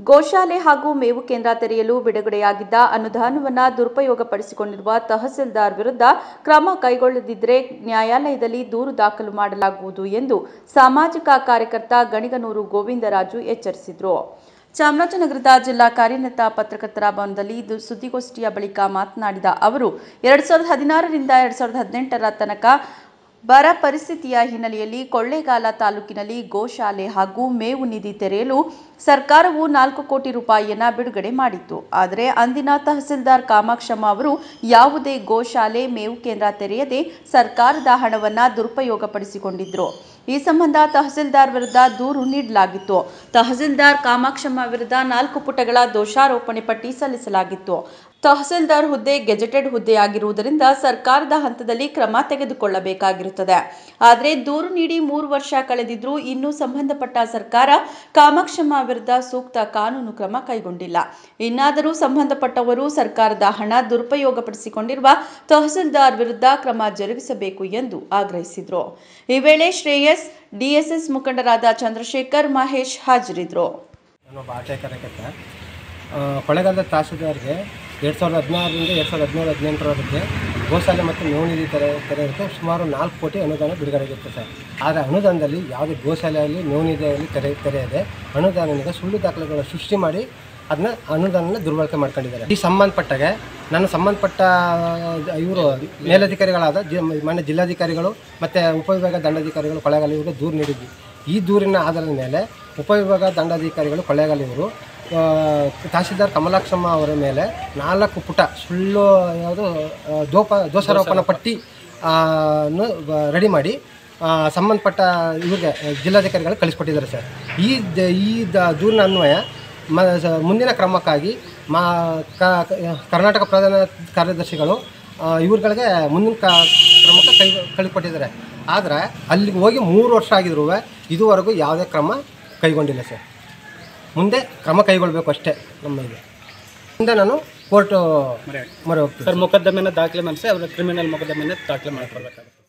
ಗೋಶಾಲೆ ಹಾಗೂ ಮೇವು ಕೇಂದ್ರ ತೆರೆಯಲು ಬಿಡುಗಡೆಯಾಗಿದ್ದ ಅನುದಾನವನ್ನು ದುರುಪಯೋಗಪಡಿಸಿಕೊಂಡಿರುವ ತಹಸೀಲ್ದಾರ್ ವಿರುದ್ಧ ಕ್ರಮ ಕೈಗೊಳ್ಳದಿದ್ದರೆ ನ್ಯಾಯಾಲಯದಲ್ಲಿ ದೂರು ದಾಖಲು ಮಾಡಲಾಗುವುದು ಎಂದು ಸಾಮಾಜಿಕ ಕಾರ್ಯಕರ್ತ ಗಣಿಗನೂರು ಗೋವಿಂದರಾಜು ಎಚ್ಚರಿಸಿದರು ಚಾಮರಾಜನಗರದ ಜಿಲ್ಲಾ ಕಾರ್ಯನಿರತ ಪತ್ರಕರ್ತರ ಭವನದಲ್ಲಿ ಇದು ಸುದ್ದಿಗೋಷ್ಠಿಯ ಬಳಿಕ ಮಾತನಾಡಿದ ಅವರು ಎರಡ್ ಸಾವಿರದ ಹದಿನಾರರಿಂದ ಎರಡ್ ಸಾವಿರದ ಹದಿನೆಂಟರ ತನಕ ಬರ ಪರಿಸ್ಥಿತಿಯ ಹಿನ್ನೆಲೆಯಲ್ಲಿ ಕೊಳ್ಳೇಗಾಲ ತಾಲೂಕಿನಲ್ಲಿ ಗೋಶಾಲೆ ಹಾಗೂ ಮೇವು ನಿಧಿ ತೆರೆಯಲು ಸರ್ಕಾರವು ನಾಲ್ಕು ಕೋಟಿ ರೂಪಾಯಿಯನ್ನ ಬಿಡುಗಡೆ ಮಾಡಿತ್ತು ಆದರೆ ಅಂದಿನ ತಹಸೀಲ್ದಾರ್ ಕಾಮಾಕ್ಷಮ್ಮ ಅವರು ಯಾವುದೇ ಗೋಶಾಲೆ ಮೇವು ಕೇಂದ್ರ ತೆರೆಯದೆ ಸರ್ಕಾರದ ಹಣವನ್ನ ದುರುಪಯೋಗಪಡಿಸಿಕೊಂಡಿದ್ರು ಈ ಸಂಬಂಧ ತಹಸೀಲ್ದಾರ್ ವಿರುದ್ಧ ದೂರು ನೀಡಲಾಗಿತ್ತು ತಹಸೀಲ್ದಾರ್ ಕಾಮಾಕ್ಷಮ್ಮ ವಿರುದ್ಧ ನಾಲ್ಕು ಪುಟಗಳ ದೋಷಾರೋಪಣೆ ಪಟ್ಟಿ ಸಲ್ಲಿಸಲಾಗಿತ್ತು ತಹಸೀಲ್ದಾರ್ ಹುದ್ದೆ ಗೆಜೆಟೆಡ್ ಹುದ್ದೆಯಾಗಿರುವುದರಿಂದ ಸರ್ಕಾರದ ಹಂತದಲ್ಲಿ ಕ್ರಮ ತೆಗೆದುಕೊಳ್ಳಬೇಕಾಗಿರುತ್ತದೆ ಆದರೆ ದೂರು ನೀಡಿ ಮೂರು ವರ್ಷ ಕಳೆದಿದ್ರೂ ಇನ್ನೂ ಸಂಬಂಧಪಟ್ಟ ಸರ್ಕಾರ ಕಾಮಾಕ್ಷಮ್ಮ ವಿರುದ್ಧ ಸೂಕ್ತ ಕಾನೂನು ಕ್ರಮ ಕೈಗೊಂಡಿಲ್ಲ ಇನ್ನಾದರೂ ಸಂಬಂಧಪಟ್ಟವರು ಸರ್ಕಾರದ ಹಣ ದುರುಪಯೋಗಪಡಿಸಿಕೊಂಡಿರುವ ತಹಸೀಲ್ದಾರ್ ವಿರುದ್ಧ ಕ್ರಮ ಜರುಗಿಸಬೇಕು ಎಂದು ಆಗ್ರಹಿಸಿದರು ಈ ವೇಳೆ ಶ್ರೇಯಸ್ ಡಿಎಸ್ಎಸ್ ಮುಖಂಡರಾದ ಚಂದ್ರಶೇಖರ್ ಮಹೇಶ್ ಹಾಜರಿದ್ದರು ನಾನೊಬ್ಬ ಆಟೆ ಕಾರ್ಯಕರ್ತ ಆ, ಕೊಳ್ಳೇಗಾಲದ ತಹಸೀಲ್ದಾರ್ಗೆ ಎರಡು ಸಾವಿರದ ಹದಿನಾರರಿಂದ ಎರಡು ಸಾವಿರದ ಹದಿನೇಳು ಹದಿನೆಂಟರವರೆಗೆ ಗೋಶಾಲೆ ಮತ್ತು ಮೇವು ನಿಧಿ ತೆರೆ ತೆರೆಯೋದಕ್ಕೆ ಸುಮಾರು ನಾಲ್ಕು ಕೋಟಿ ಅನುದಾನ ಬಿಡುಗಡೆಯಾಗಿತ್ತು ಸರ್ ಆದರೆ ಅನುದಾನದಲ್ಲಿ ಯಾವುದೇ ಗೋಶಾಲೆಯಲ್ಲಿ ಮೇವು ನಿಧಿಯಲ್ಲಿ ತೆರೆ ತೆರೆಯದೆ ಅನುದಾನದಿಂದ ಸುಳ್ಳು ದಾಖಲೆಗಳ ಸೃಷ್ಟಿ ಮಾಡಿ ಅದನ್ನ ಅನುದಾನನ ದುರ್ಬಳಕೆ ಮಾಡ್ಕೊಂಡಿದ್ದಾರೆ ಈ ಸಂಬಂಧಪಟ್ಟಾಗೆ ನಾನು ಸಂಬಂಧಪಟ್ಟ ಇವರು ಮೇಲಧಿಕಾರಿಗಳಾದ ಜಿ ಮಾನ್ಯ ಜಿಲ್ಲಾಧಿಕಾರಿಗಳು ಮತ್ತು ಉಪವಿಭಾಗ ದಂಡಾಧಿಕಾರಿಗಳು ಕೊಳ್ಳೇಗಾಲ ಇವರಿಗೆ ದೂರು ನೀಡಿದ್ವಿ ಈ ದೂರಿನ ಆಧಾರದ ಮೇಲೆ ಉಪವಿಭಾಗ ದಂಡಾಧಿಕಾರಿಗಳು ಕೊಳ್ಳೇಗಾಲ ಇವರು ಆ, ತಹಸೀಲ್ದಾರ್ ಕಮಲಾಕ್ಷಮ್ಮ ಅವರ ಮೇಲೆ ನಾಲ್ಕು ಪುಟ ಸುಳ್ಳು ಯಾವುದು ಆ, ದೋಪ ದೋಷಾರೋಪಣ ಪಟ್ಟಿ ಆ, ನು ರೆಡಿ ಮಾಡಿ ಆ, ಸಂಬಂಧಪಟ್ಟ ಇವ್ರಿಗೆ ಜಿಲ್ಲಾಧಿಕಾರಿಗಳು ಕಳಿಸ್ಕೊಟ್ಟಿದ್ದಾರೆ ಸರ್ ಈ ದ- ಈ ದ ದೂರಿನ ಅನ್ವಯ ಮ ಸ- ಮುಂದಿನ ಕ್ರಮಕ್ಕಾಗಿ ಮಾ ಕ- ಕ- ಕರ್ನಾಟಕ ಪ್ರಧಾನ ಕಾರ್ಯದರ್ಶಿಗಳು ಆ, ಇವ್ರುಗಳಿಗೆ ಮುಂದಿನ ಕ ಕ್ರಮಕ್ಕೆ ಕೈ ಕಳಿಕೊಟ್ಟಿದ್ದಾರೆ ಆದರೆ ಅಲ್ಲಿಗೆ ಹೋಗಿ ಮೂರು ವರ್ಷ ಆಗಿದ್ರು ಇದುವರೆಗೂ ಯಾವುದೇ ಕ್ರಮ ಕೈಗೊಂಡಿಲ್ಲ ಸರ್ ಮುಂದೆ ಕ್ರಮ ಕೈಗೊಳ್ಳಬೇಕು ಅಷ್ಟೇ ನಮ್ಮ ಇದು ಮುಂದೆ ನಾನು ಕೋರ್ಟು ಮೊರೆ ಹೋಗ್ತೀನಿ ಸರ್ ಮೊಕದ್ದಮೆನ ದಾಖಲೆ ಮಾಡಿಸಿ ಅವರ ಕ್ರಿಮಿನಲ್ ಮೊಕದ್ದಮೆನ ದಾಖಲೆ ಮಾಡ್ಕೊಳ್ಬೇಕಾಗುತ್ತೆ